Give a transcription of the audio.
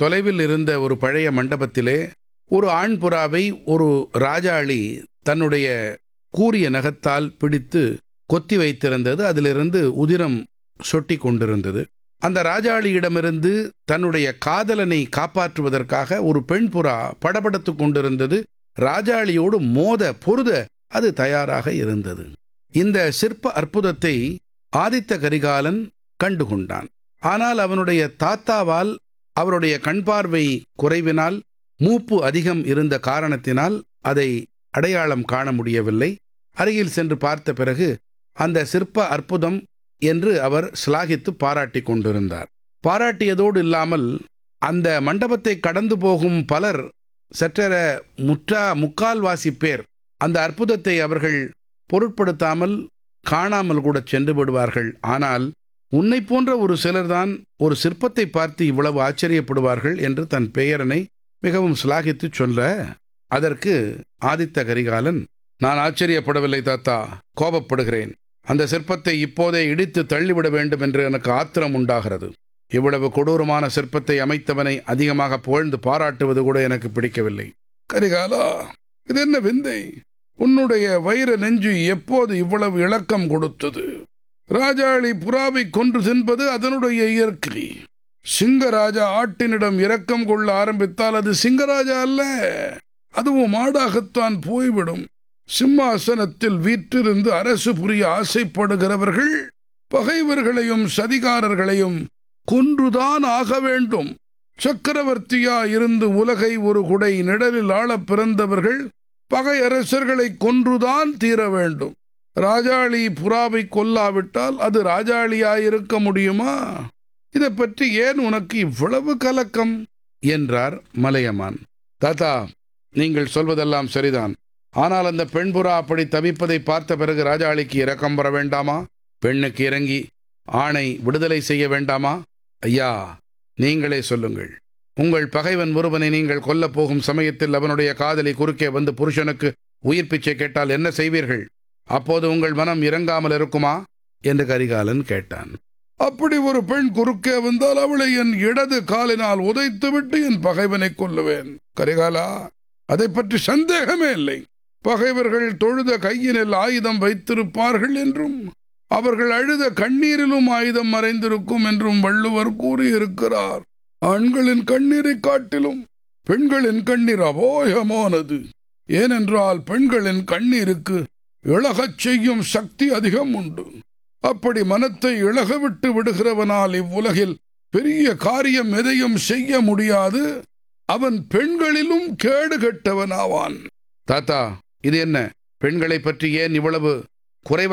தொலைவில் இருந்த ஒரு பழைய மண்டபத்திலே ஒரு ஆண் புறாவை ஒரு ராஜாளி தன்னுடைய கூரிய நகத்தால் பிடித்து கொத்தி வைத்திருந்தது அதிலிருந்து உதிரம் சொட்டி கொண்டிருந்தது அந்த ராஜாளியிடமிருந்து தன்னுடைய காதலனை காப்பாற்றுவதற்காக ஒரு பெண் புறா படபடத்து கொண்டிருந்தது ராஜாளியோடு மோத பொருத அது தயாராக இருந்தது இந்த சிற்ப அற்புதத்தை ஆதித்த கரிகாலன் கண்டுகொண்டான் ஆனால் அவனுடைய தாத்தாவால் அவருடைய கண்பார்வை குறைவினால் மூப்பு அதிகம் இருந்த காரணத்தினால் அதை அடையாளம் காண முடியவில்லை அருகில் சென்று பார்த்த பிறகு அந்த சிற்ப அற்புதம் என்று அவர் சிலாகித்து பாராட்டி கொண்டிருந்தார் பாராட்டியதோடு இல்லாமல் அந்த மண்டபத்தை கடந்து போகும் பலர் சற்றெர முற்றா முக்கால்வாசி பேர் அந்த அற்புதத்தை அவர்கள் பொருட்படுத்தாமல் காணாமல் கூட சென்று விடுவார்கள் ஆனால் உன்னை போன்ற ஒரு சிலர்தான் ஒரு சிற்பத்தை பார்த்து இவ்வளவு ஆச்சரியப்படுவார்கள் என்று தன் பெயரனை மிகவும் சிலாகித்து சொல்ல அதற்கு ஆதித்த கரிகாலன் நான் ஆச்சரியப்படவில்லை தாத்தா கோபப்படுகிறேன் அந்த சிற்பத்தை இப்போதே இடித்து தள்ளிவிட வேண்டும் என்று எனக்கு ஆத்திரம் உண்டாகிறது இவ்வளவு கொடூரமான சிற்பத்தை அமைத்தவனை அதிகமாக புகழ்ந்து பாராட்டுவது கூட எனக்கு பிடிக்கவில்லை கரிகாலா இது என்ன விந்தை உன்னுடைய வைர நெஞ்சு எப்போது இவ்வளவு இளக்கம் கொடுத்தது ராஜாளி புறாவை கொன்று தின்பது அதனுடைய இயற்கை சிங்கராஜா ஆட்டினிடம் இரக்கம் கொள்ள ஆரம்பித்தால் அது சிங்கராஜா அல்ல அதுவும் மாடாகத்தான் போய்விடும் சிம்மாசனத்தில் வீற்றிருந்து அரசு புரிய ஆசைப்படுகிறவர்கள் பகைவர்களையும் சதிகாரர்களையும் கொன்றுதான் ஆக வேண்டும் சக்கரவர்த்தியா இருந்து உலகை ஒரு குடை நிழலில் ஆளப் பிறந்தவர்கள் பகை அரசர்களை கொன்றுதான் தீர வேண்டும் ராஜாளி புறாவை கொல்லாவிட்டால் அது ராஜாளியாயிருக்க முடியுமா இதை பற்றி ஏன் உனக்கு இவ்வளவு கலக்கம் என்றார் மலையமான் தாத்தா நீங்கள் சொல்வதெல்லாம் சரிதான் ஆனால் அந்த பெண் புறா அப்படி தவிப்பதை பார்த்த பிறகு ராஜாளிக்கு இரக்கம் வர வேண்டாமா பெண்ணுக்கு இறங்கி ஆணை விடுதலை செய்ய வேண்டாமா ஐயா நீங்களே சொல்லுங்கள் உங்கள் பகைவன் ஒருவனை நீங்கள் கொல்லப் போகும் சமயத்தில் அவனுடைய காதலி குறுக்கே வந்து புருஷனுக்கு உயிர் பிச்சை கேட்டால் என்ன செய்வீர்கள் அப்போது உங்கள் மனம் இறங்காமல் இருக்குமா என்று கரிகாலன் கேட்டான் அப்படி ஒரு பெண் குறுக்கே வந்தால் அவளை என் இடது காலினால் உதைத்துவிட்டு என் பகைவனை கொல்லுவேன் கரிகாலா அதை பற்றி சந்தேகமே இல்லை பகைவர்கள் தொழுத கையினில் ஆயுதம் வைத்திருப்பார்கள் என்றும் அவர்கள் அழுத கண்ணீரிலும் ஆயுதம் மறைந்திருக்கும் என்றும் வள்ளுவர் கூறியிருக்கிறார் ஆண்களின் கண்ணீரை காட்டிலும் பெண்களின் கண்ணீர் அபோயமானது ஏனென்றால் பெண்களின் கண்ணீருக்கு இழகச் செய்யும் சக்தி அதிகம் உண்டு அப்படி மனத்தை இழகவிட்டு விடுகிறவனால் இவ்வுலகில் பெரிய காரியம் எதையும் செய்ய முடியாது அவன் பெண்களிலும் கேடு கெட்டவனாவான் தாத்தா இது என்ன பெண்களை பற்றி ஏன் இவ்வளவு குறைவா